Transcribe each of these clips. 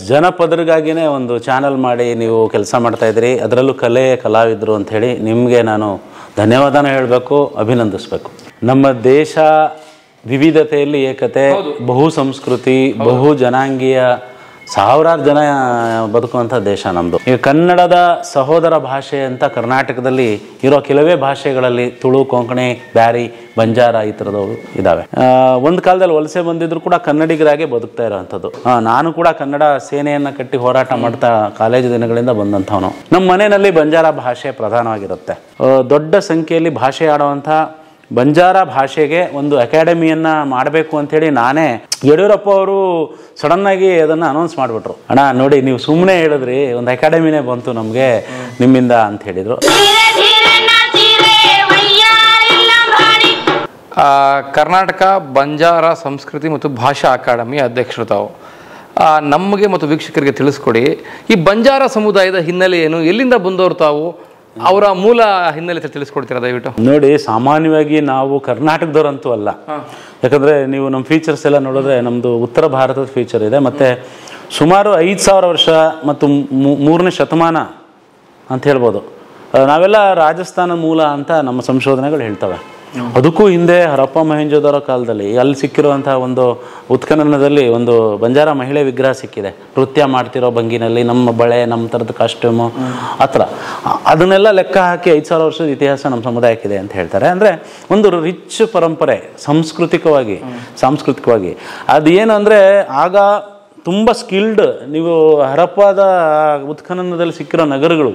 ಜನಪದರಿಗಾಗಿನೇ ಒಂದು ಚಾನಲ್ ಮಾಡಿ ನೀವು ಕೆಲಸ ಮಾಡ್ತಾ ಇದ್ರಿ ಅದರಲ್ಲೂ ಕಲೆ ಕಲಾವಿದರು ಅಂತ ಹೇಳಿ ನಿಮಗೆ ನಾನು ಧನ್ಯವಾದನ ಹೇಳಬೇಕು ಅಭಿನಂದಿಸ್ಬೇಕು ನಮ್ಮ ದೇಶ ವಿವಿಧತೆಯಲ್ಲಿ ಏಕತೆ ಬಹು ಸಂಸ್ಕೃತಿ ಬಹು ಜನಾಂಗೀಯ ಸಾವಿರಾರು ಜನ ಬದುಕುವಂಥ ದೇಶ ನಮ್ಮದು ಈಗ ಕನ್ನಡದ ಸಹೋದರ ಭಾಷೆ ಅಂತ ಕರ್ನಾಟಕದಲ್ಲಿ ಇರೋ ಕೆಲವೇ ಭಾಷೆಗಳಲ್ಲಿ ತುಳು ಕೊಂಕಣಿ ಬ್ಯಾರಿ ಬಂಜಾರ ಈ ಥರದವು ಇದ್ದಾವೆ ಒಂದು ಕಾಲದಲ್ಲಿ ವಲಸೆ ಬಂದಿದ್ರು ಕೂಡ ಕನ್ನಡಿಗರಾಗೆ ಬದುಕ್ತಾ ಇರೋವಂಥದ್ದು ಆ, ನಾನು ಕೂಡ ಕನ್ನಡ ಸೇನೆಯನ್ನು ಕಟ್ಟಿ ಹೋರಾಟ ಮಾಡ್ತಾ ಕಾಲೇಜು ದಿನಗಳಿಂದ ಬಂದಂಥವನು ನಮ್ಮ ಮನೆಯಲ್ಲಿ ಬಂಜಾರ ಭಾಷೆ ಪ್ರಧಾನವಾಗಿರುತ್ತೆ ಆ, ದೊಡ್ಡ ಸಂಖ್ಯೆಯಲ್ಲಿ ಭಾಷೆ ಆಡುವಂಥ ಬಂಜಾರ ಭಾಷೆಗೆ ಒಂದು ಅಕಾಡೆಮಿಯನ್ನ ಮಾಡಬೇಕು ಅಂತೇಳಿ ನಾನೇ ಯಡಿಯೂರಪ್ಪ ಅವರು ಸಡನ್ ಆಗಿ ಅದನ್ನ ಅನೌನ್ಸ್ ಮಾಡಿಬಿಟ್ರು ಅಣ್ಣ ನೋಡಿ ನೀವು ಸುಮ್ಮನೆ ಹೇಳಿದ್ರಿ ಒಂದು ಅಕಾಡೆಮಿನೇ ಬಂತು ನಮಗೆ ನಿಮ್ಮಿಂದ ಅಂತ ಹೇಳಿದ್ರು ಧೀರೆ ಧೀರೆ ನಾಚಿರೆ ವಯ್ಯಾರಿಲ್ಲ ಮಾಡಿ ಆ, ಕರ್ನಾಟಕ ಬಂಜಾರ ಸಂಸ್ಕೃತಿ ಮತ್ತು ಭಾಷಾ ಅಕಾಡೆಮಿ ಅಧ್ಯಕ್ಷರು ತಾವು ಆ, ನಮಗೆ ಮತ್ತು ವೀಕ್ಷಕರಿಗೆ ತಿಳಿಸ್ಕೊಡಿ ಈ ಬಂಜಾರ ಸಮುದಾಯದ ಹಿನ್ನೆಲೆ ಏನು ಎಲ್ಲಿಂದ ಬಂದವರು ತಾವು ಅವರ ಮೂಲ ಹಿನ್ನೆಲೆ ತಿಳಿಸ್ಕೊಡ್ತೀರಾ ದಯವಿಟ್ಟು ನೋಡಿ ಸಾಮಾನ್ಯವಾಗಿ ನಾವು ಕರ್ನಾಟಕದವರಂತೂ ಅಲ್ಲ ಯಾಕಂದ್ರೆ ನೀವು ನಮ್ಮ ಫೀಚರ್ಸ್ ಎಲ್ಲ ನೋಡಿದ್ರೆ ನಮ್ಮದು ಉತ್ತರ ಭಾರತದ ಫೀಚರ್ ಇದೆ ಮತ್ತೆ ಸುಮಾರು ಐದು ಸಾವಿರ ವರ್ಷ ಮತ್ತು ಮೂ- ಮೂರನೇ ಶತಮಾನ ಅಂತ ಹೇಳ್ಬೋದು ಆ, ನಾವೆಲ್ಲ ರಾಜಸ್ಥಾನ ಮೂಲ ಅಂತ ನಮ್ಮ ಸಂಶೋಧನೆಗಳು ಹೇಳ್ತವೆ ಅದಕ್ಕೂ ಹಿಂದೆ ಹರಪ್ಪ ಮಹೇಂಜೋದರ ಕಾಲದಲ್ಲಿ ಅಲ್ಲಿ ಸಿಕ್ಕಿರುವಂತಹ ಒಂದು ಉತ್ಖನನದಲ್ಲಿ ಒಂದು ಬಂಜಾರ ಮಹಿಳೆ ವಿಗ್ರಹ ಸಿಕ್ಕಿದೆ ನೃತ್ಯ ಮಾಡ್ತಿರೋ ಭಂಗಿನಲ್ಲಿ ನಮ್ಮ ಬಳೆ ನಮ್ಮ ಥರದ ಕಾಸ್ಟ್ಯೂಮು ಆ ಥರ ಅ- ಅದನ್ನೆಲ್ಲ ಲೆಕ್ಕ ಹಾಕಿ ಐದು ಸಾವಿರ ವರ್ಷದ ಇತಿಹಾಸ ನಮ್ಮ ಸಮುದಾಯಕ್ಕಿದೆ ಅಂತ ಹೇಳ್ತಾರೆ ಅಂದರೆ ಒಂದು ರಿಚ್ ಪರಂಪರೆ ಸಾಂಸ್ಕೃತಿಕವಾಗಿ ಸಾಂಸ್ಕೃತಿಕವಾಗಿ ಅದು ಏನು ಅಂದರೆ ಆಗ ತುಂಬ ಸ್ಕಿಲ್ಡ್ ನೀವು ಹರಪ್ಪದ ಉತ್ಖನನದಲ್ಲಿ ಸಿಕ್ಕಿರೋ ನಗರಗಳು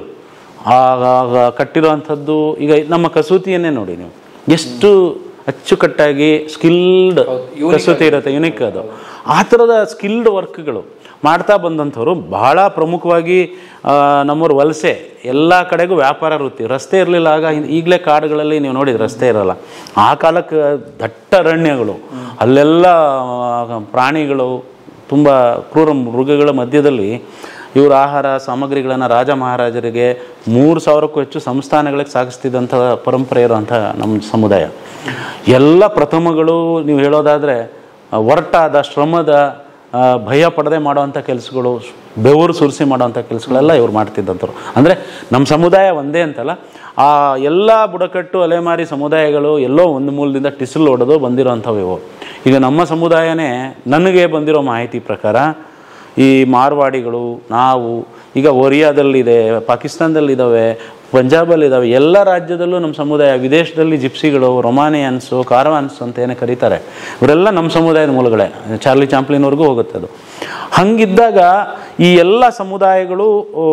ಆಗ ಕಟ್ಟಿರುವಂಥದ್ದು ಈಗ ನಮ್ಮ ಕಸೂತಿಯನ್ನೇ ನೋಡಿ ನೀವು ಎಷ್ಟು ಅಚ್ಚುಕಟ್ಟಾಗಿ ಸ್ಕಿಲ್ಡ್ ಕಸೂತಿ ಇರುತ್ತೆ ಯುನಿಕ್ ಅದು ಆ ಥರದ ಸ್ಕಿಲ್ಡ್ ವರ್ಕ್ಗಳು ಮಾಡ್ತಾ ಬಂದಂಥವ್ರು ಬಹಳ ಪ್ರಮುಖವಾಗಿ ಆ, ನಮ್ಮವ್ರು ವಲಸೆ ಎಲ್ಲ ಕಡೆಗೂ ವ್ಯಾಪಾರ ವೃತ್ತಿ ರಸ್ತೆ ಇರಲಿಲ್ಲ ಆಗ ಇನ್- ಈಗಲೇ ಕಾಡುಗಳಲ್ಲಿ ನೀವು ನೋಡಿದ್ರೆ ರಸ್ತೆ ಇರಲ್ಲ ಆ ಕಾಲಕ್ಕೆ ದಟ್ಟ ಅರಣ್ಯಗಳು ಅಲ್ಲೆಲ್ಲ ಆ, ಪ್ರಾಣಿಗಳು ತುಂಬ ಕ್ರೂರ ಮೃಗಗಳ ಮಧ್ಯದಲ್ಲಿ ಇವ್ರ ಆಹಾರ ಸಾಮಗ್ರಿಗಳನ್ನು ರಾಜ ಮಹಾರಾಜರಿಗೆ ಮೂರು ಸಾವಿರಕ್ಕೂ ಹೆಚ್ಚು ಸಂಸ್ಥಾನಗಳಿಗೆ ಸಾಗಿಸ್ತಿದ್ದಂಥ ಪರಂಪರೆ ಇರುವಂಥ ನಮ್ಮ ಸಮುದಾಯ ಎಲ್ಲ ಪ್ರಥಮಗಳು ನೀವು ಹೇಳೋದಾದರೆ ಒರಟಾದ ಶ್ರಮದ ಆ, ಭಯ ಪಡದೆ ಮಾಡುವಂಥ ಕೆಲಸಗಳು ಬೆವರು ಸುರಿಸಿ ಮಾಡುವಂಥ ಕೆಲಸಗಳೆಲ್ಲ ಇವ್ರು ಮಾಡ್ತಿದ್ದಂಥವ್ರು ಅಂದರೆ ನಮ್ಮ ಸಮುದಾಯ ಒಂದೇ ಅಂತಲ್ಲ ಆ ಎಲ್ಲ ಬುಡಕಟ್ಟು ಅಲೆಮಾರಿ ಸಮುದಾಯಗಳು ಎಲ್ಲೋ ಒಂದು ಮೂಲದಿಂದ ಟಿಸಿಲ್ ಹೊಡೆದು ಬಂದಿರೋಂಥವು ಇವು ಈಗ ನಮ್ಮ ಸಮುದಾಯನೇ ನನಗೆ ಬಂದಿರೋ ಮಾಹಿತಿ ಪ್ರಕಾರ ಈ ಮಾರ್ವಾಡಿಗಳು ನಾವು ಈಗ ಒರಿಯಾದಲ್ಲಿದೆ ಪಾಕಿಸ್ತಾನದಲ್ಲಿದ್ದಾವೆ ಪಂಜಾಬಲ್ಲಿದ್ದಾವೆ ಎಲ್ಲ ರಾಜ್ಯದಲ್ಲೂ ನಮ್ಮ ಸಮುದಾಯ ವಿದೇಶದಲ್ಲಿ ಜಿಪ್ಸಿಗಳು ರೊಮಾನಿಯನ್ಸು ಕಾರವಾನ್ಸ್ ಅಂತ ಏನೇ ಕರೀತಾರೆ ಇವರೆಲ್ಲ ನಮ್ಮ ಸಮುದಾಯದ ಮೂಲಗಳೇ ಚಾರ್ಲಿ ಚಾಂಪ್ಲಿನ್ವರೆಗೂ ಹೋಗುತ್ತೆ ಅದು ಹಂಗಿದ್ದಾಗ ಈ ಎಲ್ಲ ಸಮುದಾಯಗಳು ಆ,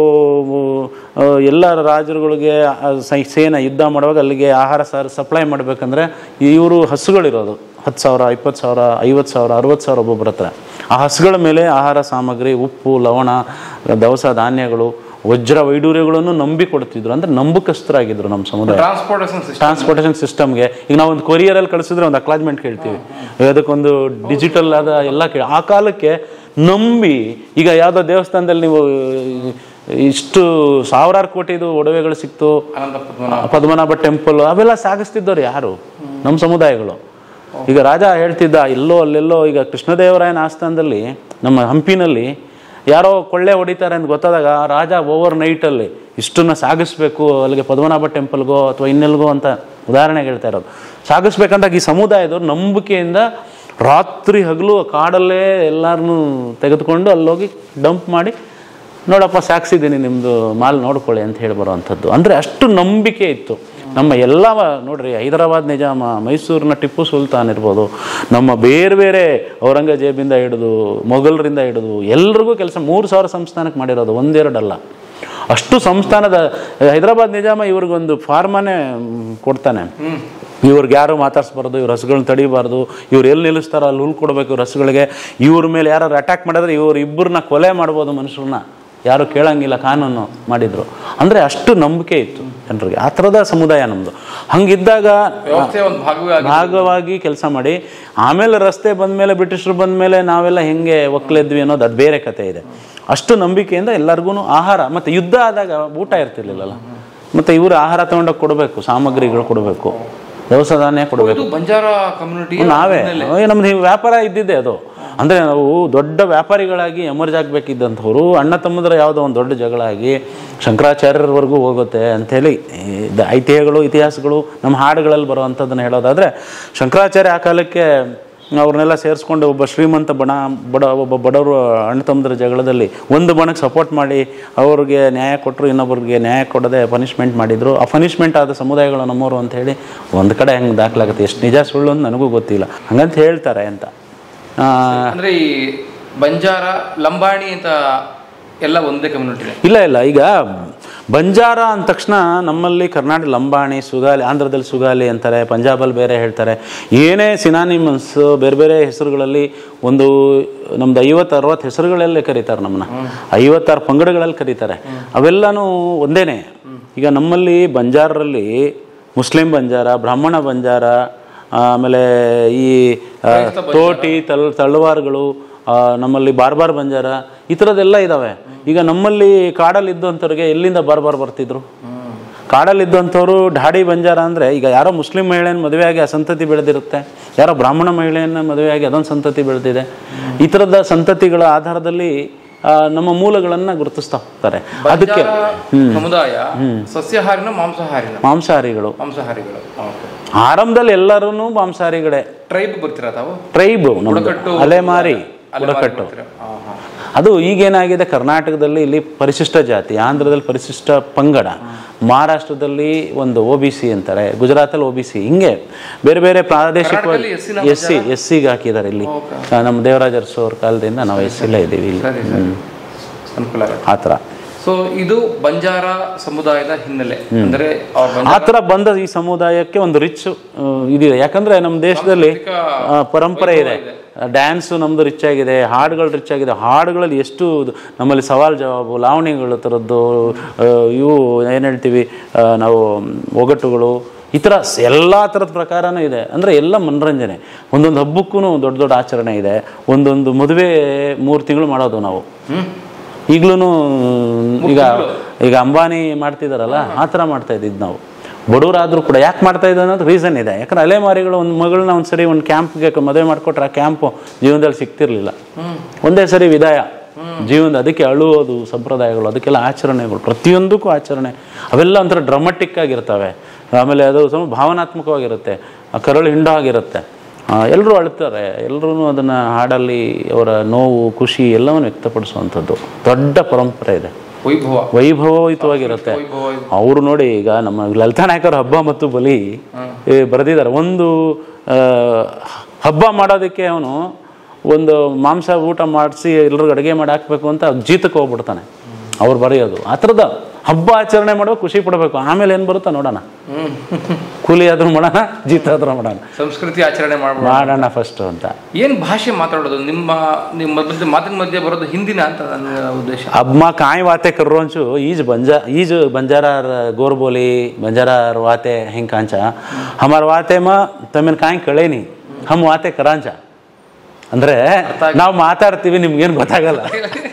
ಆ, ಎಲ್ಲ ರಾಜರುಗಳಿಗೆ ಆ, ಸೈ- ಸೇನಾ ಯುದ್ಧ ಮಾಡುವಾಗ ಅಲ್ಲಿಗೆ ಆಹಾರ ಸರ್ ಸಪ್ಲೈ ಮಾಡಬೇಕಂದ್ರೆ ಇವರು ಹಸುಗಳಿರೋದು ಹತ್ತು ಸಾವಿರ ಇಪ್ಪತ್ತು ಸಾವಿರ ಐವತ್ತು ಸಾವಿರ ಅರವತ್ತು ಸಾವಿರ ಒಬ್ಬೊಬ್ಬರ ಹತ್ರ ಆ ಹಸುಗಳ ಮೇಲೆ ಆಹಾರ ಸಾಮಗ್ರಿ ಉಪ್ಪು ಲವಣ ದವಸ ಧಾನ್ಯಗಳು ವಜ್ರ ವೈಡೂರ್ಯಗಳನ್ನು ನಂಬಿ ಕೊಡ್ತಿದ್ರು ಅಂದ್ರೆ ನಂಬಕಸ್ಥರಾಗಿದ್ರು ನಮ್ಮ ಸಮುದಾಯ ಟ್ರಾನ್ಸ್ಪೋರ್ಟೇಷನ್ ಸಿಸ್ಟಮ್ ಟ್ರಾನ್ಸ್ಪೋರ್ಟೇಷನ್ ಸಿಸ್ಟಮ್ಗೆ ಈಗ ನಾವು ಒಂದು ಕೊರಿಯರಲ್ಲಿ ಕಳಿಸಿದ್ರೆ ಒಂದು ಅಕ್ಲಾಜ್ಮೆಂಟ್ ಕೇಳ್ತೀವಿ ಅದಕ್ಕೊಂದು ಡಿಜಿಟಲ್ ಆದ ಎಲ್ಲ ಕೇಳಿ ಆ ಕಾಲಕ್ಕೆ ನಂಬಿ ಈಗ ಯಾವುದೋ ದೇವಸ್ಥಾನದಲ್ಲಿ ನೀವು ಇಷ್ಟು ಸಾವಿರಾರು ಕೋಟಿದು ಒಡವೆಗಳು ಸಿಕ್ತು ಅನಂತ ಪದ್ಮನಾಭ ಪದ್ಮನಾಭ ಟೆಂಪಲ್ ಅವೆಲ್ಲ ಸಾಗಿಸ್ತಿದ್ದವ್ರು ಯಾರು ನಮ್ಮ ಸಮುದಾಯಗಳು ಈಗ ರಾಜ ಹೇಳ್ತಿದ್ದ ಎಲ್ಲೋ ಅಲ್ಲೆಲ್ಲೋ ಈಗ ಕೃಷ್ಣದೇವರಾಯನ ಆಸ್ಥಾನದಲ್ಲಿ ನಮ್ಮ ಹಂಪಿನಲ್ಲಿ ಯಾರೋ ಕೊಳ್ಳೆ ಹೊಡಿತಾರೆ ಅಂತ ಗೊತ್ತಾದಾಗ ಆ ರಾಜ ಓವರ್ ನೈಟಲ್ಲಿ ಇಷ್ಟನ್ನ ಸಾಗಿಸ್ಬೇಕು ಅಲ್ಲಿಗೆ ಪದ್ಮನಾಭ ಟೆಂಪಲ್ಗೋ ಅಥವಾ ಇನ್ನೆಲ್ಗೋ ಅಂತ ಉದಾಹರಣೆಗೆ ಹೇಳ್ತಾ ಇರೋದು ಸಾಗಿಸ್ಬೇಕಂದಾಗ ಈ ಸಮುದಾಯದವ್ರು ನಂಬಿಕೆಯಿಂದ ರಾತ್ರಿ ಹಗಲು ಕಾಡಲ್ಲೇ ಎಲ್ಲರನ್ನೂ ತೆಗೆದುಕೊಂಡು ಅಲ್ಲೋಗಿ ಡಂಪ್ ಮಾಡಿ ನೋಡಪ್ಪ ಸಾಕ್ಸಿದ್ದೀನಿ ನಿಮ್ಮದು ಮಾಲ್ ನೋಡ್ಕೊಳ್ಳಿ ಅಂತ ಹೇಳಿ ಬರುವಂಥದ್ದು ಅಂದರೆ ಅಷ್ಟು ನಂಬಿಕೆ ಇತ್ತು ನಮ್ಮ ಎಲ್ಲ ನೋಡ್ರಿ ಹೈದರಾಬಾದ್ ನಿಜಾಮ ಮೈಸೂರಿನ ಟಿಪ್ಪು ಸುಲ್ತಾನ್ ಇರ್ಬೋದು ನಮ್ಮ ಬೇರೆ ಬೇರೆ ಔರಂಗಜೇಬಿಂದ ಹಿಡಿದು ಮೊಘಲರಿಂದ ಹಿಡಿದು ಎಲ್ರಿಗೂ ಕೆಲಸ ಮೂರು ಸಾವಿರ ಸಂಸ್ಥಾನಕ್ಕೆ ಮಾಡಿರೋದು ಒಂದೆರಡಲ್ಲ ಅಷ್ಟು ಸಂಸ್ಥಾನದ ಹೈದರಾಬಾದ್ ನಿಜಾಮ ಇವ್ರಿಗೊಂದು ಫಾರ್ಮನೇ ಮ್, ಕೊಡ್ತಾನೆ ಇವ್ರಿಗೆ ಯಾರು ಮಾತಾಡ್ಸ್ಬಾರ್ದು ಇವ್ರ ಹಸುಗಳನ್ನ ತಡಿಬಾರ್ದು ಇವ್ರು ಎಲ್ಲಿ ನಿಲ್ಲಿಸ್ತಾರೋ ಅಲ್ಲಿ ಹುಲ್ ಕೊಡಬೇಕು ಇವ್ರ ಹಸುಗಳಿಗೆ ಇವ್ರ ಮೇಲೆ ಯಾರು ಅಟ್ಯಾಕ್ ಮಾಡಿದ್ರೆ ಇವ್ರು ಇಬ್ಬರನ್ನ ಕೊಲೆ ಮಾಡ್ಬೋದು ಮನುಷ್ಯರನ್ನ ಯಾರು ಕೇಳಂಗಿಲ್ಲ ಕಾನೂನು ಮಾಡಿದ್ರು ಅಂದರೆ ಅಷ್ಟು ನಂಬಿಕೆ ಇತ್ತು ಜನರಿಗೆ ಆ ಥರದ ಸಮುದಾಯ ನಮ್ಮದು ಹಂಗಿದ್ದಾಗ ವ್ಯವಸ್ಥೆಯ ಒಂದು ಭಾಗವೇ ಆಗಿ ಭಾಗವಾಗಿ ಕೆಲಸ ಮಾಡಿ ಆಮೇಲೆ ರಸ್ತೆ ಬಂದಮೇಲೆ ಬ್ರಿಟಿಷರು ಬಂದಮೇಲೆ ನಾವೆಲ್ಲ ಹೆಂಗೆ ಒಕ್ಕಲೆದ್ವಿ ಅನ್ನೋದು ಅದು ಬೇರೆ ಕತೆ ಇದೆ ಅಷ್ಟು ನಂಬಿಕೆಯಿಂದ ಎಲ್ಲರಿಗೂ ಆಹಾರ ಮತ್ತು ಯುದ್ಧ ಆದಾಗ ಊಟ ಇರ್ತಿರ್ಲಿಲ್ಲಲ್ಲ ಮತ್ತು ಇವರು ಆಹಾರ ತಗೊಂಡೋಗಿ ಕೊಡಬೇಕು ಸಾಮಗ್ರಿಗಳು ಕೊಡಬೇಕು ದವಸ ಧಾನ್ಯ ಕೊಡಬೇಕು ಇದು ಬಂಜಾರ ಕಮ್ಯುನಿಟಿ ನಾವೇ ಏ, ನಮ್ದು ಈ ವ್ಯಾಪಾರ ಇದ್ದಿದ್ದೆ ಅದು ಅಂದರೆ ನಾವು ದೊಡ್ಡ ವ್ಯಾಪಾರಿಗಳಾಗಿ ಎಮರ್ಜ್ ಆಗಬೇಕಿದ್ದಂಥವ್ರು ಅಣ್ಣ ತಮ್ಮದ್ರ ಯಾವುದೋ ಒಂದು ದೊಡ್ಡ ಜಗಳ ಆಗಿ ಶಂಕರಾಚಾರ್ಯರವರೆಗೂ ಹೋಗುತ್ತೆ ಅಂಥೇಳಿ ಈ ದ- ಐತಿಹ್ಯಗಳು ಇತಿಹಾಸಗಳು ನಮ್ಮ ಹಾಡುಗಳಲ್ಲಿ ಬರುವಂಥದ್ದನ್ನು ಹೇಳೋದಾದರೆ ಶಂಕರಾಚಾರ್ಯ ಆ ಕಾಲಕ್ಕೆ ಅವ್ರನ್ನೆಲ್ಲ ಸೇರಿಸ್ಕೊಂಡು ಒಬ್ಬ ಶ್ರೀಮಂತ ಬಣ ಬಡ ಒಬ್ಬ ಬಡವರು ಅಣ್ಣ ತಮ್ಮದ್ರ ಜಗಳದಲ್ಲಿ ಒಂದು ಬಣಕ್ಕೆ ಸಪೋರ್ಟ್ ಮಾಡಿ ಅವ್ರಿಗೆ ನ್ಯಾಯ ಕೊಟ್ಟರು ಇನ್ನೊಬ್ಬರಿಗೆ ನ್ಯಾಯ ಕೊಡದೆ ಪನಿಷ್ಮೆಂಟ್ ಮಾಡಿದರು ಆ ಪನಿಷ್ಮೆಂಟ್ ಆದ ಸಮುದಾಯಗಳು ನಮ್ಮವರು ಅಂತ ಹೇಳಿ ಒಂದು ಕಡೆ ಹೆಂಗೆ ದಾಖಲಾಗುತ್ತೆ ಎಷ್ಟು ನಿಜ ಸುಳ್ಳು ಅಂತ ನನಗೂ ಗೊತ್ತಿಲ್ಲ ಹಂಗಂತ ಹೇಳ್ತಾರೆ ಅಂತ ಆ, ಅಂದ್ರೆ ಈ ಬಂಜಾರ ಲಂಬಾಣಿ ಅಂತ ಎಲ್ಲ ಒಂದೇ ಕಮ್ಯುನಿಟಿ ಇಲ್ಲ ಇಲ್ಲ ಈಗ ಬಂಜಾರ ಅಂದ ತಕ್ಷಣ ನಮ್ಮಲ್ಲಿ ಕರ್ನಾಟಕ ಲಂಬಾಣಿ ಸುಗಾಲಿ ಆಂಧ್ರದಲ್ಲಿ ಸುಗಾಲಿ ಅಂತಾರೆ ಪಂಜಾಬಲ್ಲಿ ಬೇರೆ ಹೇಳ್ತಾರೆ ಏನೇ ಸಿನಾನಿಮನ್ಸ್ ಬೇರೆ ಬೇರೆ ಹೆಸರುಗಳಲ್ಲಿ ಒಂದು ನಮ್ದು ಐವತ್ತು ಅರವತ್ತು ಹೆಸರುಗಳಲ್ಲೇ ಕರೀತಾರೆ ನಮ್ಮನ್ನ ಐವತ್ತಾರು ಪಂಗಡಗಳಲ್ಲಿ ಕರೀತಾರೆ ಅವೆಲ್ಲನೂ ಒಂದೇನೆ ಈಗ ನಮ್ಮಲ್ಲಿ ಬಂಜಾರರಲ್ಲಿ ಮುಸ್ಲಿಂ ಬಂಜಾರ ಬ್ರಾಹ್ಮಣ ಬಂಜಾರ ಆಮೇಲೆ ಈ ಆ, ತೋಟಿ ತಲ್ ತಳವಾರ್ಗಳು ಆ, ನಮ್ಮಲ್ಲಿ ಬಾರ್ಬಾರ್ ಬಂಜಾರ ಈ ಥರದ್ದೆಲ್ಲ ಇದ್ದಾವೆ ಈಗ ನಮ್ಮಲ್ಲಿ ಕಾಡಲ್ಲಿ ಇದ್ದಂಥವ್ರಿಗೆ ಎಲ್ಲಿಂದ ಬಾರ್ಬಾರ್ ಬರ್ತಿದ್ರು ಕಾಡಲ್ಲಿ ಇದ್ದಂಥವ್ರು ಢಾಡಿ ಬಂಜಾರ ಅಂದರೆ ಈಗ ಯಾರೋ ಮುಸ್ಲಿಂ ಮಹಿಳೆಯನ್ನು ಮದುವೆಯಾಗಿ ಆ ಸಂತತಿ ಬೆಳೆದಿರುತ್ತೆ ಯಾರೋ ಬ್ರಾಹ್ಮಣ ಮಹಿಳೆಯನ್ನು ಮದುವೆಯಾಗಿ ಅದೊಂದು ಸಂತತಿ ಬೆಳೆದಿದೆ ಈ ಥರದ ಸಂತತಿಗಳ ಆಧಾರದಲ್ಲಿ ಆ, ನಮ್ಮ ಮೂಲಗಳನ್ನು ಗುರುತಿಸ್ತಾ ಹೋಗ್ತಾರೆ ಅದಕ್ಕೆ ಸಮುದಾಯ ಸಸ್ಯಾಹಾರಿನ ಮಾಂಸಾಹಾರಿನ ಮಾಂಸಾಹಾರಿಗಳು ಮಾಂಸಾಹಾರಿಗಳು ಆರಂಭದಲ್ಲಿ ಎಲ್ಲರೂ ಮಾಂಸಾಹಾರಿಗಳೇ ಟ್ರೈಬ್ ಬರ್ತೀರಾ ತಾವು ಟ್ರೈಬ್ ಬುಡಕಟ್ಟು ಅಲೆಮಾರಿ ಅಲೆಮಾರಿ ಬುಡಕಟ್ಟು ಬರ್ತೀರಾ? ಆ, ಹಾ. ಅದು ಈಗೇನಾಗಿದೆ ಕರ್ನಾಟಕದಲ್ಲಿ ಇಲ್ಲಿ ಪರಿಶಿಷ್ಟ ಜಾತಿ ಆಂಧ್ರದಲ್ಲಿ ಪರಿಶಿಷ್ಟ ಪಂಗಡ ಮಹಾರಾಷ್ಟ್ರದಲ್ಲಿ ಒಂದು ಒ ಬಿ ಸಿ ಅಂತಾರೆ ಗುಜರಾತಲ್ಲಿ ಒ ಬಿ ಸಿ ಹಿಂಗೆ ಬೇರೆ ಬೇರೆ ಪ್ರಾದೇಶಿಕವಾಗಿ ಕರ್ನಾಟಕದಲ್ಲಿ SC ನ ಎಸ್ ಸಿ ಎಸ್ ಸಿಗೆ ಹಾಕಿದ್ದಾರೆ ಇಲ್ಲಿ ಆ, ನಮ್ಮ ದೇವರಾಜ ಅರಸು ಅವ್ರ ಕಾಲದಿಂದ ನಾವು ಎಸ್ ಸಿಲೇ ಇದ್ದೀವಿ ಇಲ್ಲಿ ಸರಿ ಸರಿ ಅನುಕೂಲ ಆಗುತ್ತೆ ಆ ಥರ ಸೊ ಇದು ಬಂಜಾರ ಸಮುದಾಯದ ಹಿನ್ನೆಲೆ ಅಂದ್ರೆ ಅವ್ರ ಬಂಜಾರ ಆ ಥರ ಬಂದ ಈ ಸಮುದಾಯಕ್ಕೆ ಒಂದು ರಿಚ್ ಇದಿದೆ ಯಾಕಂದ್ರೆ ನಮ್ಮ ದೇಶದಲ್ಲಿ ಆ, ಪರಂಪರೆ ಇದೆ ಡ್ಯಾನ್ಸು ನಮ್ಮದು ರಿಚ್ ಆಗಿದೆ ಹಾಡುಗಳು ರಿಚ್ ಆಗಿದೆ ಹಾಡುಗಳಲ್ಲಿ ಎಷ್ಟು ಇದು- ನಮ್ಮಲ್ಲಿ ಸವಾಲ್ ಜವಾಬು ಲಾವಣಿಗಳು ಥರದ್ದು ಆ, ಇವು ಏನು ಹೇಳ್ತೀವಿ ಆ, ನಾವು ಒಗಟುಗಳು ಈ ಥರ ಎಲ್ಲ ಥರದ ಪ್ರಕಾರನೂ ಇದೆ ಅಂದರೆ ಎಲ್ಲ ಮನರಂಜನೆ ಒಂದೊಂದು ಹಬ್ಬಕ್ಕೂ ದೊಡ್ಡ ದೊಡ್ಡ ಆಚರಣೆ ಇದೆ ಒಂದೊಂದು ಮದುವೆ ಮೂರು ತಿಂಗಳು ಮಾಡೋದು ನಾವು ಈಗಲೂ ಈಗ ಈಗ ಅಂಬಾನಿ ಮಾಡ್ತಿದಾರಲ್ಲ ಆ ಥರ ಮಾಡ್ತಾ ಇದ್ದಿದ್ದು ನಾವು ಬಡವರಾದರೂ ಕೂಡ ಯಾಕೆ ಮಾಡ್ತಾ ಇದ್ದು ಅನ್ನೋದು ರೀಸನ್ ಇದೆ ಯಾಕಂದ್ರೆ ಅಲೆಮಾರಿಗಳು ಒಂದು ಮಗಳನ್ನ ಒಂದು ಸರಿ ಒಂದು ಕ್ಯಾಂಪ್ಗೆ ಮದುವೆ ಮಾಡಿಕೊಟ್ರೆ ಆ ಕ್ಯಾಂಪು ಜೀವನದಲ್ಲಿ ಸಿಗ್ತಿರ್ಲಿಲ್ಲ ಒಂದೇ ಸರಿ ವಿದಾಯ ಜೀವನದ ಅದಕ್ಕೆ ಅಳುವುದು ಸಂಪ್ರದಾಯಗಳು ಅದಕ್ಕೆಲ್ಲ ಆಚರಣೆಗಳು ಪ್ರತಿಯೊಂದಕ್ಕೂ ಆಚರಣೆ ಅವೆಲ್ಲ ಒಂಥರ ಡ್ರಮಟಿಕ್ ಆಗಿರ್ತವೆ ಆಮೇಲೆ ಅದು ಸ್ವಲ್ಪ ಭಾವನಾತ್ಮಕವಾಗಿರುತ್ತೆ ಆ ಕರಳು ಹಿಂಡು ಆಗಿರುತ್ತೆ ಎಲ್ಲರೂ ಅಳ್ತಾರೆ ಎಲ್ಲರೂ ಅದನ್ನು ಹಾಡಲ್ಲಿ ಅವರ ನೋವು ಖುಷಿ ಎಲ್ಲವನ್ನು ವ್ಯಕ್ತಪಡಿಸುವಂಥದ್ದು ದೊಡ್ಡ ಪರಂಪರೆ ಇದೆ ವೈಭವ ವೈಭವಯುತವಾಗಿರುತ್ತೆ ವೈಭವ ಅವರು ನೋಡಿ ಈಗ ನಮ್ಮ ಲಲಿತಾ ನಾಯಕರ ಹಬ್ಬ ಮತ್ತು ಬಲಿ ಏ, ಬರೆದಿದ್ದಾರೆ ಒಂದು ಆ, ಹಬ್ಬ ಮಾಡೋದಕ್ಕೆ ಅವನು ಒಂದು ಮಾಂಸ ಊಟ ಮಾಡಿಸಿ ಎಲ್ರಿಗೂ ಅಡುಗೆ ಮಾಡಿ ಹಾಕ್ಬೇಕು ಅಂತ ಜೀತಕ್ಕೆ ಹೋಗ್ಬಿಡ್ತಾನೆ ಅವ್ರು ಬರೆಯೋದು ಆ ಥರದ ಹಬ್ಬ ಆಚರಣೆ ಮಾಡುವ ಖುಷಿ ಪಡಬೇಕು ಆಮೇಲೆ ಏನು ಬರುತ್ತಾ ನೋಡೋಣ ಕೂಲಿ ಆದ್ರೂ ಮಾಡೋಣ ಜೀತ ಆದ್ರೂ ಮಾಡೋಣ ಸಂಸ್ಕೃತಿ ಆಚರಣೆ ಮಾಡ್ಬೋದು ಮಾಡೋಣ ಫಸ್ಟ್ ಅಂತ ಏನ್ ಭಾಷೆ ಮಾತಾಡೋದು ನಿಮ್ಮ ನಿಮ್ಮ ಮಧ್ಯೆ ಮಾತಿನ ಮಧ್ಯೆ ಬರೋದು ಹಿಂದಿನ ಅಂತ ನನ್ನ ಉದ್ದೇಶ अब माँ काय वाते कर रोंचु ईज बंजा ईज बंजारा गोर बोली बंजारा वाते हिंग कांचा हमार वाते ಮ ತಮ್ಮನ್ ಕಾಯ್ ಕಳೇನಿ ಹಮ್ ವಾತೆ ಕರಾಂಚ ಅಂದ್ರೆ ನಾವು ಮಾತಾಡ್ತೀವಿ ನಿಮ್ಗೇನು ಗೊತ್ತಾಗಲ್ಲ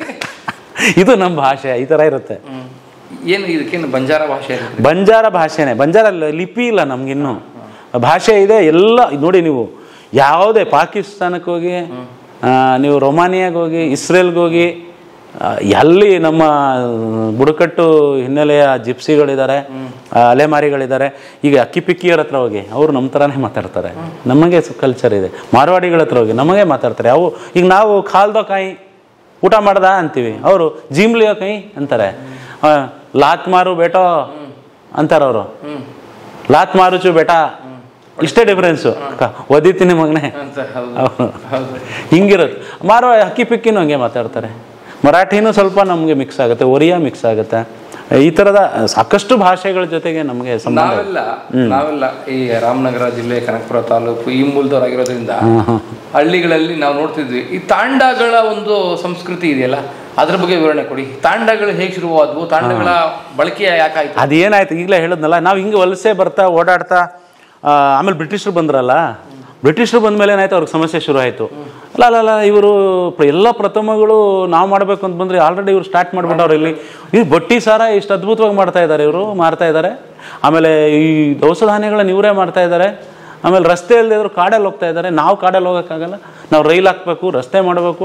ಇದು ನಮ್ಮ ಭಾಷೆ ಈ ಥರ ಇರುತ್ತೆ ಏನು ಇದಕ್ಕೇನು ಬಂಜಾರ ಭಾಷೆ ಅಂತ ಬಂಜಾರ ಭಾಷೆನೇ ಬಂಜಾರ ಲ- ಲಿಪಿ ಇಲ್ಲ ನಮ್ಗಿನ್ನು ಭಾಷೆ ಇದೆ ಎಲ್ಲ ಇದ್ ನೋಡಿ ನೀವು ಯಾವುದೇ ಪಾಕಿಸ್ತಾನಕ್ಕೆ ಹೋಗಿ ಆ, ನೀವು ರೊಮಾನಿಯಾಗೆ ಹೋಗಿ ಇಸ್ರೇಲ್ಗೆ ಹೋಗಿ ಆ, ಎಲ್ಲಿ ನಮ್ಮ ಬುಡಕಟ್ಟು ಹಿನ್ನೆಲೆಯ ಜಿಪ್ಸಿಗಳಿದ್ದಾರೆ ಆ, ಅಲೆಮಾರಿಗಳಿದ್ದಾರೆ ಈಗ ಅಕ್ಕಿ ಪಿಕ್ಕಿಯರ ಹತ್ರ ಹೋಗಿ ಅವರು ನಮ್ಮ ಥರನೇ ಮಾತಾಡ್ತಾರೆ ನಮಗೆ ಕಲ್ಚರ್ ಇದೆ ಮಾರವಾಡಿಗಳ ಹತ್ರ ಹೋಗಿ ನಮಗೆ ಮಾತಾಡ್ತಾರೆ ಅವು ಈಗ ನಾವು ಖಾಲ್ದೋ ಕಾಯಿ ಊಟ ಮಾಡ್ದ ಅಂತೀವಿ ಅವರು ಜೀಮ್ಲಿಯೋ ಕೈ ಅಂತಾರೆ ಆ, ಲಾತ್ ಮಾರು ಬೇಟೋ ಅಂತಾರೆ ಅವರು ಲಾತ್ ಮಾರುಚು ಬೇಟಾ ಇಷ್ಟೇ ಡಿಫ್ರೆನ್ಸು ಓದಿತೀನಿ ಮಗನೇ ಅಂತ ಹೌದು ಅವ್ರು. ಹೌದು ಹಿಂಗಿರುತ್ತೆ ಮಾರೋ ಅಕ್ಕಿ ಪಿಕ್ಕಿನೂ ಹಂಗೆ ಮಾತಾಡ್ತಾರೆ ಮರಾಠಿನೂ ಸ್ವಲ್ಪ ನಮಗೆ ಮಿಕ್ಸ್ ಆಗುತ್ತೆ ಒರಿಯಾ ಮಿಕ್ಸ್ ಆಗುತ್ತೆ ಈ ಥರದ ಸಾಕಷ್ಟು ಭಾಷೆಗಳ ಜೊತೆಗೆ ನಮಗೆ ಸಂಬಂಧ ಇದೆ. ನಾವೆಲ್ಲ ನಾವೆಲ್ಲ ಈ ರಾಮನಗರ ಜಿಲ್ಲೆ ಕನಕಪುರ ತಾಲೂಕು ಈ ಮೂಲದವರಾಗಿರೋದ್ರಿಂದ ಹಳ್ಳಿಗಳಲ್ಲಿ ನಾವು ನೋಡ್ತಿದ್ವಿ ಈ ತಾಂಡಗಳ ಒಂದು ಸಂಸ್ಕೃತಿ ಇದೆಯಲ್ಲ ಅದ್ರ ಬಗ್ಗೆ ವಿವರಣೆ ಕೊಡಿ ತಾಂಡಗಳು ಹೇಗೆ ಶುರುವಾದವು ತಾಂಡಗಳ ಬಳಕೆ ಯಾಕಾಯ್ತು ಅದೇನಾಯ್ತು ಈಗಲೇ ಹೇಳಿದ್ನಲ್ಲ ನಾವು ಹಿಂಗೆ ವಲಸೆ ಬರ್ತಾ ಓಡಾಡ್ತಾ ಆ, ಆಮೇಲೆ ಬ್ರಿಟಿಷರು ಬಂದ್ರಲ್ಲ ಬ್ರಿಟಿಷರು ಬಂದ ಮೇಲೆ ಏನಾಯ್ತು ಅವ್ರಿಗೆ ಸಮಸ್ಯೆ ಶುರು ಆಯಿತು ಅಲ್ಲ ಅಲ್ಲ ಅಲ್ಲ ಇವರು ಎಲ್ಲ ಪ್ರಥಮಗಳು ನಾವು ಮಾಡಬೇಕು ಅಂತ ಬಂದ್ರೆ ಆಲ್ರೆಡಿ ಇವರು ಸ್ಟಾರ್ಟ್ ಮಾಡಿಬಿಟ್ಟವ್ರು ಇಲ್ಲಿ ಈ ಬಟ್ಟಿ ಸಾರ ಇಷ್ಟು ಅದ್ಭುತವಾಗಿ ಮಾಡ್ತಾ ಇದ್ದಾರೆ ಇವರು ಮಾರ್ತಾ ಇದ್ದಾರೆ ಆಮೇಲೆ ಈ ದವಸ ಧಾನ್ಯಗಳನ್ನ ಇವರೇ ಮಾಡ್ತಾ ಇದ್ದಾರೆ ಆಮೇಲೆ ರಸ್ತೆ ಇಲ್ಲದೆ ಇದ್ರು ಕಾಡಲ್ಲಿ ಹೋಗ್ತಾ ಇದ್ದಾರೆ ನಾವು ಕಾಡಲ್ಲಿ ಹೋಗೋಕ್ಕಾಗಲ್ಲ ನಾವು ರೈಲ್ ಹಾಕ್ಬೇಕು ರಸ್ತೆ ಮಾಡಬೇಕು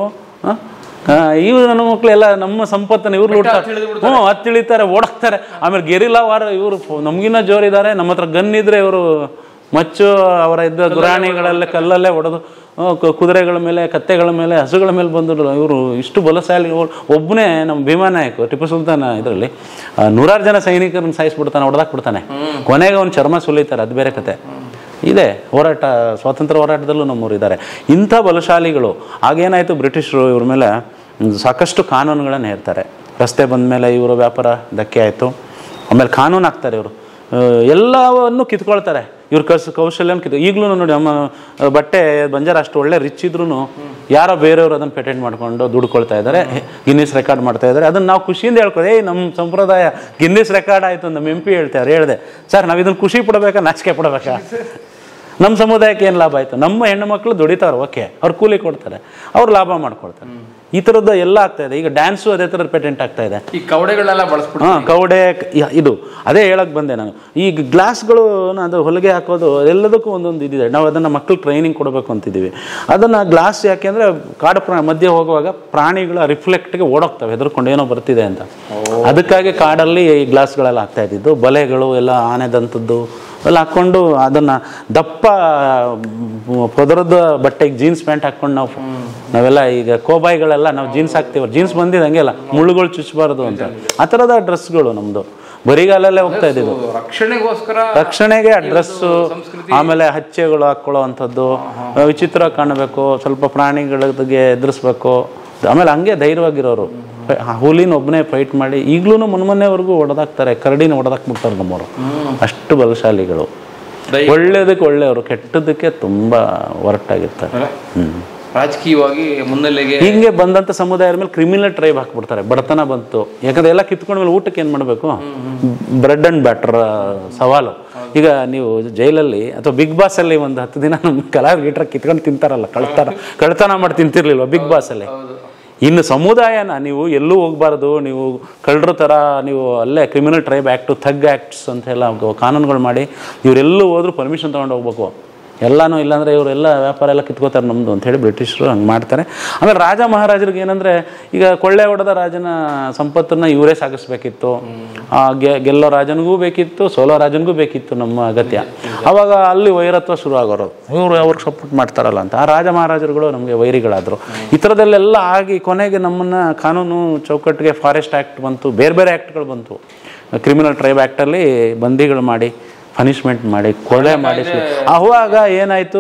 ಇವ್ರು ನನ್ನ ಮಕ್ಕಳೆಲ್ಲ ನಮ್ಮ ಸಂಪತ್ತನ್ನು ಇವ್ರು ಲೂಡ್ತಾರೆ ಹ್ಞೂ ಹತ್ತು ಇಳಿತಾರೆ ಓಡಾಕ್ತಾರೆ ಆಮೇಲೆ ಗೆರಿಲ್ಲಾ ವಾರ ಇವರು ನಮಗಿನ್ನ ಜೋರಿದ್ದಾರೆ ನಮ್ಮ ಹತ್ರ ಗನ್ ಇದ್ರೆ ಇವರು ಮಚ್ಚು ಅವರ ಇದ್ದ ಗುರಾಣಿಗಳಲ್ಲೇ ಕಲ್ಲಲ್ಲೇ ಹೊಡೆದು ಆ, ಕು- ಕುದುರೆಗಳ ಮೇಲೆ ಕತ್ತೆಗಳ ಮೇಲೆ ಹಸುಗಳ ಮೇಲೆ ಬಂದು ಇವರು ಇಷ್ಟು ಬಲಶಾಲಿ ಒಬ್ಬನೇ ನಮ್ಮ ಭೀಮಾನಾಯಕ ಟಿಪ್ಪು ಸುಲ್ತಾನ ಇದರಲ್ಲಿ ನೂರಾರು ಜನ ಸೈನಿಕರನ್ನ ಸಾಯಿಸ್ಬಿಡ್ತಾನೆ ಹೊಡೆದಾಕ್ಬಿಡ್ತಾನೆ ಕೊನೆಗೆ ಅವ್ನು ಚರ್ಮ ಸುಲಿತಾರೆ ಅದು ಬೇರೆ ಕತೆ ಇದೆ ಹೋರಾಟ ಸ್ವಾತಂತ್ರ್ಯ ಹೋರಾಟದಲ್ಲೂ ನಮ್ಮೂರು ಇದ್ದಾರೆ ಇಂಥ ಬಲಶಾಲಿಗಳು ಆಗೇನಾಯಿತು ಬ್ರಿಟಿಷರು ಇವ್ರ ಮೇಲೆ ಸಾಕಷ್ಟು ಕಾನೂನುಗಳನ್ನು ಹೇರ್ತಾರೆ ರಸ್ತೆ ಬಂದ ಮೇಲೆ ಇವರ ವ್ಯಾಪಾರ ಧಕ್ಕೆ ಆಯಿತು ಆಮೇಲೆ ಕಾನೂನು ಹಾಕ್ತಾರೆ ಇವರು ಎಲ್ಲವನ್ನು ಕಿತ್ಕೊಳ್ತಾರೆ ಇವ್ರ ಕಸ್ ಕೌಶಲ್ಯನ ಕಿತ್ತು ಈಗಲೂ ನೋಡಿ ನಮ್ಮ ಆ, ಬಟ್ಟೆ ಬಂಜಾರ ಅಷ್ಟು ಒಳ್ಳೆ ರಿಚ್ ಇದ್ರೂ ಯಾರೋ ಬೇರೆಯವರು ಅದನ್ನು ಪೇಟೆಂಟ್ ಮಾಡ್ಕೊಂಡು ದುಡ್ಕೊಳ್ತಾ ಇದ್ದಾರೆ ಗಿನ್ನಿಸ್ ರೆಕಾರ್ಡ್ ಮಾಡ್ತಾ ಇದ್ದಾರೆ ಅದನ್ನು ನಾವು ಖುಷಿಯಿಂದ ಹೇಳ್ಕೋದು ಏಯ್ ನಮ್ಮ ಸಂಪ್ರದಾಯ ಗಿನ್ನಿಸ್ ರೆಕಾರ್ಡ್ ಆಯಿತು ನಮ್ಮ ಎಂ ಪಿ ಹೇಳ್ತಾರೆ ಹೇಳಿದೆ ಸರ್ ನಾವು ಇದನ್ನು ಖುಷಿ ಪಡಬೇಕಾ ನಾಚಿಕೆ ಪಡಬೇಕಾ ನಮ್ಮ ಸಮುದಾಯಕ್ಕೆ ಏನು ಲಾಭ ಆಯಿತು ನಮ್ಮ ಹೆಣ್ಣು ಮಕ್ಕಳು ದುಡಿತಾರೆ ಓಕೆ ಅವ್ರು ಕೂಲಿ ಕೊಡ್ತಾರೆ ಅವ್ರು ಲಾಭ ಮಾಡ್ಕೊಳ್ತಾರೆ ಈ ಥರದ್ದು ಎಲ್ಲ ಆಗ್ತಾ ಇದೆ ಈಗ ಡ್ಯಾನ್ಸು ಅದೇ ಥರದ ಪೇಟೆಂಟ್ ಆಗ್ತಾ ಇದೆ ಈ ಕವಡೆಗಳನ್ನೆಲ್ಲ ಬಳಸ್ಬಿಟ್ಟು ಹಾಂ ಕವಡೆ ಕ- ಯ- ಇದು ಅದೇ ಹೇಳಕ್ ಬಂದೆ ನಾನು ಈಗ ಗ್ಲಾಸ್ಗಳು ಅದು ಹೊಲಿಗೆ ಹಾಕೋದು ಎಲ್ಲದಕ್ಕೂ ಒಂದೊಂದು ಇದಿದೆ ನಾವು ಅದನ್ನು ಮಕ್ಕಳು ಟ್ರೈನಿಂಗ್ ಕೊಡಬೇಕು ಅಂತಿದ್ದೀವಿ ಅದನ್ನು ಗ್ಲಾಸ್ ಯಾಕೆಂದ್ರೆ ಕಾಡು ಪ್ರಾಣ ಮಧ್ಯೆ ಹೋಗುವಾಗ ಪ್ರಾಣಿಗಳ ರಿಫ್ಲೆಕ್ಟ್ಗೆ ಓಡೋಗ್ತವೆ ಹೆದರ್ಕೊಂಡು ಏನೋ ಬರ್ತಿದೆ ಅಂತ ಅದಕ್ಕಾಗಿ ಕಾಡಲ್ಲಿ ಈ ಗ್ಲಾಸ್ಗಳೆಲ್ಲ ಆಗ್ತಾ ಇದ್ದಿದ್ದು ಬಲೆಗಳು ಎಲ್ಲ ಆನೆದಂಥದ್ದು ಎಲ್ಲ ಹಾಕ್ಕೊಂಡು ಅದನ್ನು ದಪ್ಪ ಮ್, ಪದರದ ಬಟ್ಟೆಗೆ ಜೀನ್ಸ್ ಪ್ಯಾಂಟ್ ಹಾಕ್ಕೊಂಡು ನಾವು ನಾವೆಲ್ಲ ಈಗ ಕೋಬಾಯಿಗಳೆಲ್ಲ ನಾವು ಜೀನ್ಸ್ ಹಾಕ್ತೀವಿ ಜೀನ್ಸ್ ಬಂದಿದ್ದು ಹಂಗೆಲ್ಲ ಮುಳ್ಳುಗಳು ಚುಚ್ಚಬಾರ್ದು ಅಂತ ಆ ಥರದ ಡ್ರೆಸ್ಗಳು ನಮ್ಮದು ಬರಿಗಾಲಲ್ಲೇ ಹೋಗ್ತಾ ಇದ್ದಿದ್ದು ರಕ್ಷಣೆಗೋಸ್ಕರ ರಕ್ಷಣೆಗೆ ಅಡ್ರೆಸ್ಸು ಆಮೇಲೆ ಹಚ್ಚೆಗಳು ಹಾಕ್ಕೊಳ್ಳೋ ಅಂಥದ್ದು ವಿಚಿತ್ರ ಕಾಣಬೇಕು ಸ್ವಲ್ಪ ಪ್ರಾಣಿಗಳಿಗೆ ಎದುರಿಸ್ಬೇಕು ಆಮೇಲೆ ಹಂಗೆ ಧೈರ್ಯವಾಗಿರೋರು ಆ ಹುಲಿನ ಒಬ್ಬನೇ ಫೈಟ್ ಮಾಡಿ ಈಗಲೂ ಮೊನ್ನೆವರೆಗೂ ಹೊಡೆದಾಕ್ತಾರೆ ಕರಡಿನ ಹೊಡೆದಾಕ್ಬಿಡ್ತಾರೆ ನಮ್ಮವರು ಅಷ್ಟು ಬಲಶಾಲಿಗಳು ದೈ- ಒಳ್ಳೇದಕ್ಕೆ ಒಳ್ಳೆಯವರು ಕೆಟ್ಟದಕ್ಕೆ ತುಂಬ ಹೊರಟಾಗಿರ್ತಾರೆ ಹ್ಮ್ ರಾಜಕೀಯವಾಗಿ ಮುನ್ನೆಲೆಗೆ ಹಿಂಗೆ ಬಂದಂಥ ಸಮುದಾಯದ ಮೇಲೆ ಕ್ರಿಮಿನಲ್ ಟ್ರೈಬ್ ಹಾಕ್ಬಿಡ್ತಾರೆ ಬಡತನ ಬಂತು ಯಾಕಂದ್ರೆ ಎಲ್ಲ ಕಿತ್ಕೊಂಡ ಮೇಲೆ ಊಟಕ್ಕೆ ಏನು ಮಾಡಬೇಕು ಬ್ರೆಡ್ ಅಂಡ್ ಬ್ಯಾಟರ್ ಸವಾಲು ಈಗ ನೀವು ಜೈಲಲ್ಲಿ ಅಥವಾ ಬಿಗ್ ಬಾಸ್ ಅಲ್ಲಿ ಒಂದು ಹತ್ತು ದಿನ ನಮ್ಮ ಕಲಾವಿದ ಗೀಟ್ರ ಕಿತ್ಕೊಂಡು ತಿಂತಾರಲ್ಲ ಕಳ್ತಾರ ಕಳ್ತನ ಮಾಡಿ ತಿಂತಿರ್ಲಿಲ್ವ ಬಿಗ್ ಬಾಸ್ ಅಲ್ಲಿ ಇನ್ನು ಸಮುದಾಯನ ನೀವು ಎಲ್ಲೂ ಹೋಗ್ಬಾರ್ದು ನೀವು ಕಳ್ಳರ ಥರ ನೀವು ಅಲ್ಲೇ criminal tribe act thug acts ಅಂತ ಎಲ್ಲ ಕಾನೂನುಗಳು ಮಾಡಿ ಇವರೆಲ್ಲೂ ಹೋದ್ರೂ ಪರ್ಮಿಷನ್ ತೊಗೊಂಡು ಹೋಗ್ಬೇಕು ಎಲ್ಲನೂ ಇಲ್ಲಾಂದ್ರೆ ಇವರೆಲ್ಲ ವ್ಯಾಪಾರ ಎಲ್ಲ ಕಿತ್ಕೋತಾರೆ ನಮ್ಮದು ಅಂತ ಹೇಳಿ ಬ್ರಿಟಿಷರು ಹಂಗೆ ಮಾಡ್ತಾರೆ ಆಮೇಲೆ ರಾಜ ಮಹಾರಾಜರಿಗೆ ಏನಂದ್ರೆ ಈಗ ಕೊಳ್ಳೆ ಹೊಡೆದ ರಾಜನ ಸಂಪತ್ತನ್ನ ಇವರೇ ಸಾಗಿಸ್ಬೇಕಿತ್ತು ಆ ಗೆ- ಗೆಲ್ಲೋ ರಾಜನಿಗೂ ಬೇಕಿತ್ತು ಸೋಲೋ ರಾಜನಿಗೂ ಬೇಕಿತ್ತು ನಮ್ಮ ಅಗತ್ಯ ಅವಾಗ ಅಲ್ಲಿ ವೈರತ್ವ ಶುರು ಆಗೋರು ಇವರು ಅವ್ರಿಗೆ ಸಪೋರ್ಟ್ ಮಾಡ್ತಾರಲ್ಲ ಅಂತ ಆ ರಾಜ ಮಹಾರಾಜರುಗಳು ನಮಗೆ ವೈರಿಗಳಾದರು ಈ ಥರದಲ್ಲೆಲ್ಲ ಆಗಿ ಕೊನೆಗೆ ನಮ್ಮನ್ನ ಕಾನೂನು ಚೌಕಟ್ಟಿಗೆ ಫಾರೆಸ್ಟ್ ಆ್ಯಕ್ಟ್ ಬಂತು ಬೇರೆ ಬೇರೆ ಆ್ಯಕ್ಟ್ಗಳು ಬಂತು ಕ್ರಿಮಿನಲ್ ಟ್ರೈಬ್ ಆ್ಯಕ್ಟಲ್ಲಿ ಬಂದಿಗಳು ಮಾಡಿ ಪನಿಷ್ಮೆಂಟ್ ಮಾಡಿ ಕೊಲೆ ಮಾಡಿಸಿ ಅವಾಗ ಏನಾಯ್ತು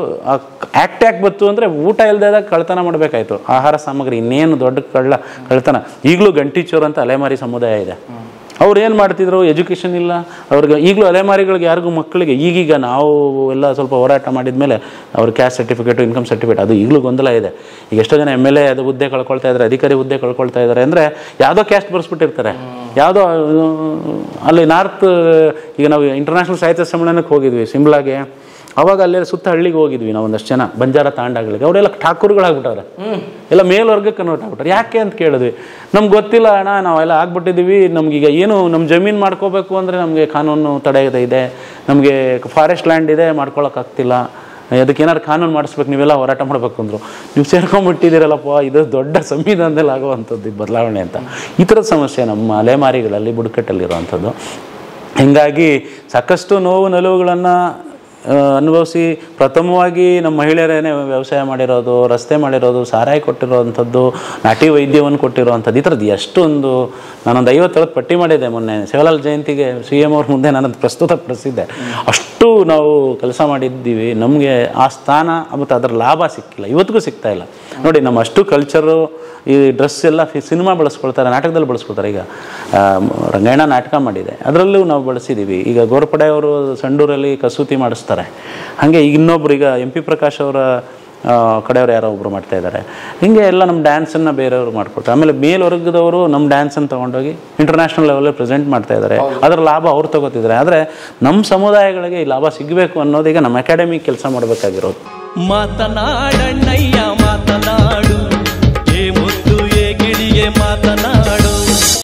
ಆಕ್ಟ್ ಯಾಕೆ ಬಂತು ಅಂದ್ರೆ ಊಟ ಇಲ್ದಾಗ ಕಳ್ತನ ಮಾಡಬೇಕಾಯ್ತು ಆಹಾರ ಸಾಮಗ್ರಿ ಇನ್ನೇನು ದೊಡ್ಡ ಕಳ್ಳ ಕಳ್ತನ ಈಗಲೂ ಗಂಟಿ ಚೋರ್ ಅಂತ ಅಲೆಮಾರಿ ಸಮುದಾಯ ಇದೆ ಅವ್ರು ಏನು ಮಾಡ್ತಿದ್ರು ಎಜುಕೇಷನ್ ಇಲ್ಲ ಅವ್ರಿಗೆ ಈಗಲೂ ಅಲೆಮಾರಿಗಳಿಗೆ ಯಾರಿಗೂ ಮಕ್ಕಳಿಗೆ ಈಗೀಗ ನಾವು ಎಲ್ಲ ಸ್ವಲ್ಪ ಹೋರಾಟ ಮಾಡಿದ್ಮೇಲೆ ಅವ್ರ ಕ್ಯಾಸ್ಟ್ ಸರ್ಟಿಫಿಕೇಟು ಇನ್ಕಮ್ ಸರ್ಟಿಫಿಕೇಟ್ ಅದು ಈಗಲೂ ಗೊಂದಲ ಇದೆ ಈಗ ಎಷ್ಟೋ ಜನ ಎಮ್ ಎಲ್ ಎ ಅದು ಹುದ್ದೆ ಕಳ್ಕೊಳ್ತಾ ಇದ್ದಾರೆ ಅಧಿಕಾರಿ ಹುದ್ದೆ ಕಳ್ಕೊಳ್ತಾ ಇದ್ದಾರೆ ಅಂದರೆ ಯಾವುದೋ ಕ್ಯಾಸ್ಟ್ ಬರ್ಸ್ಬಿಟ್ಟಿರ್ತಾರೆ ಯಾವುದೋ ಆ, ಅಲ್ಲಿ ನಾರ್ತ್ ಈಗ ನಾವು ಇಂಟರ್ನ್ಯಾಷನಲ್ ಸಾಹಿತ್ಯ ಸಮ್ಮೇಳನಕ್ಕೆ ಹೋಗಿದ್ವಿ ಸಿಮ್ಲಾಗೆ ಅವಾಗ ಅಲ್ಲೇ ಸುತ್ತ ಹಳ್ಳಿಗೆ ಹೋಗಿದ್ವಿ ನಾವು ಒಂದಷ್ಟು ಜನ ಬಂಜಾರ ತಾಂಡಗಳಿಗೆ ಅವರೆಲ್ಲ ಠಾಕೂರ್ಗಳಾಗ್ಬಿಟ್ಟವ್ರೆ ಎಲ್ಲ ಮೇಲ್ವರ್ಗಕ್ಕೆ ಕನ್ವರ್ಟ್ ಆಗ್ಬಿಟ್ಟಾರೆ ಯಾಕೆ ಅಂತ ಕೇಳಿದ್ವಿ ನಮ್ಗೆ ಗೊತ್ತಿಲ್ಲ ಅಣ್ಣ ನಾವೆಲ್ಲ ಆಗ್ಬಿಟ್ಟಿದ್ದೀವಿ ನಮ್ಗೀಗ ಏನು ನಮ್ಮ ಜಮೀನು ಮಾಡ್ಕೋಬೇಕು ಅಂದರೆ ನಮಗೆ ಕಾನೂನು ತಡೆ ಇದೆ ನಮಗೆ ಫಾರೆಸ್ಟ್ ಲ್ಯಾಂಡ್ ಇದೆ ಮಾಡ್ಕೊಳಕ್ಕಾಗ್ತಿಲ್ಲ ಅದಕ್ಕೆ ಏನಾದ್ರು ಕಾನೂನು ಮಾಡಿಸ್ಬೇಕು ನೀವೆಲ್ಲ ಹೋರಾಟ ಮಾಡಬೇಕು ಅಂದರು ನೀವು ಸೇರ್ಕೊಂಡ್ಬಿಟ್ಟಿದ್ದೀರಲ್ಲಪ್ಪ ಇದು ದೊಡ್ಡ ಸಂವಿಧಾನದಲ್ಲಿ ಆಗುವಂಥದ್ದು ಈ ಬದಲಾವಣೆ ಅಂತ ಈ ಥರದ ಸಮಸ್ಯೆ ನಮ್ಮ ಅಲೆಮಾರಿಗಳಲ್ಲಿ ಬುಡಕಟ್ಟಲ್ಲಿರುವಂಥದ್ದು ಹೀಗಾಗಿ ಸಾಕಷ್ಟು ನೋವು ನಲುವುಗಳನ್ನು ಅನುಭವಿಸಿ ಪ್ರಥಮವಾಗಿ ನಮ್ಮ ಮಹಿಳೆಯರೇನೆ ವ್ಯವಸಾಯ ಮಾಡಿರೋದು ರಸ್ತೆ ಮಾಡಿರೋದು ಸಾರಾಯಿ ಕೊಟ್ಟಿರೋವಂಥದ್ದು ನಾಟಿ ವೈದ್ಯವನ್ನು ಕೊಟ್ಟಿರೋವಂಥದ್ದು ಈ ಥರದ್ದು ಎಷ್ಟೊಂದು ನಾನೊಂದು ಐವತ್ತೇಳತ್ತು ಪಟ್ಟಿ ಮಾಡಿದ್ದೆ ಮೊನ್ನೆ ಶಿವಲಾಲ್ ಜಯಂತಿಗೆ ಸಿ ಎಮ್ ಅವ್ರ ಮುಂದೆ ನಾನು ಪ್ರಸ್ತುತಪಡಿಸಿದ್ದೆ ಅಷ್ಟು ನಾವು ಕೆಲಸ ಮಾಡಿದ್ದೀವಿ ನಮಗೆ ಆ ಸ್ಥಾನ ಮತ್ತು ಅದರ ಲಾಭ ಸಿಕ್ಕಿಲ್ಲ ಇವತ್ತಿಗೂ ಸಿಗ್ತಾ ಇಲ್ಲ ನೋಡಿ ನಮ್ಮ ಅಷ್ಟು ಕಲ್ಚರು ಈ ಡ್ರೆಸ್ ಎಲ್ಲ ಫಿ ಸಿನಿಮಾ ಬಳಸ್ಕೊಳ್ತಾರೆ ನಾಟಕದಲ್ಲಿ ಬಳಸ್ಕೊಳ್ತಾರೆ ಈಗ ಆ, ಮ- ರಂಗಾಯಣ ನಾಟಕ ಮಾಡಿದೆ ಅದರಲ್ಲೂ ನಾವು ಬಳಸಿದ್ದೀವಿ ಈಗ ಗೋರ್ಪಡೆ ಅವರು ಸಂಡೂರಲ್ಲಿ ಕಸೂತಿ ಮಾಡಿಸ್ತಾರೆ ಹಾಗೆ ಈಗ ಇನ್ನೊಬ್ರು ಈಗ ಎಂ ಪಿ ಪ್ರಕಾಶ್ ಅವರ ಆ, ಕಡೆಯವ್ರು ಯಾರೋ ಒಬ್ರು ಮಾಡ್ತಾ ಇದ್ದಾರೆ ಹಿಂಗೆ ಎಲ್ಲ ನಮ್ಮ ಡ್ಯಾನ್ಸನ್ನು ಬೇರೆಯವರು ಮಾಡ್ಕೊಳ್ತಾರೆ ಆಮೇಲೆ ಮೇಲ್ವರ್ಗದವರು ನಮ್ಮ ಡ್ಯಾನ್ಸನ್ನು ತೊಗೊಂಡೋಗಿ ಇಂಟರ್ನ್ಯಾಷನಲ್ ಲೆವೆಲಲ್ಲಿ ಪ್ರೆಸೆಂಟ್ ಮಾಡ್ತಾ ಇದ್ದಾರೆ ಅದರ ಲಾಭ ಅವ್ರು ತಗೋತಿದ್ದಾರೆ ಆದರೆ ನಮ್ಮ ಸಮುದಾಯಗಳಿಗೆ ಈ ಲಾಭ ಸಿಗಬೇಕು ಅನ್ನೋದೀಗ ನಮ್ಮ ಅಕಾಡೆಮಿ ಕೆಲಸ ಮಾಡಬೇಕಾಗಿರೋದು ಮಾತನಾಡಣ್ಣಯ್ಯ ಮಾತನಾಡು ಏ ಮುದ್ದು ಏ ಗಿಳಿಯೇ ಮಾತನಾಡು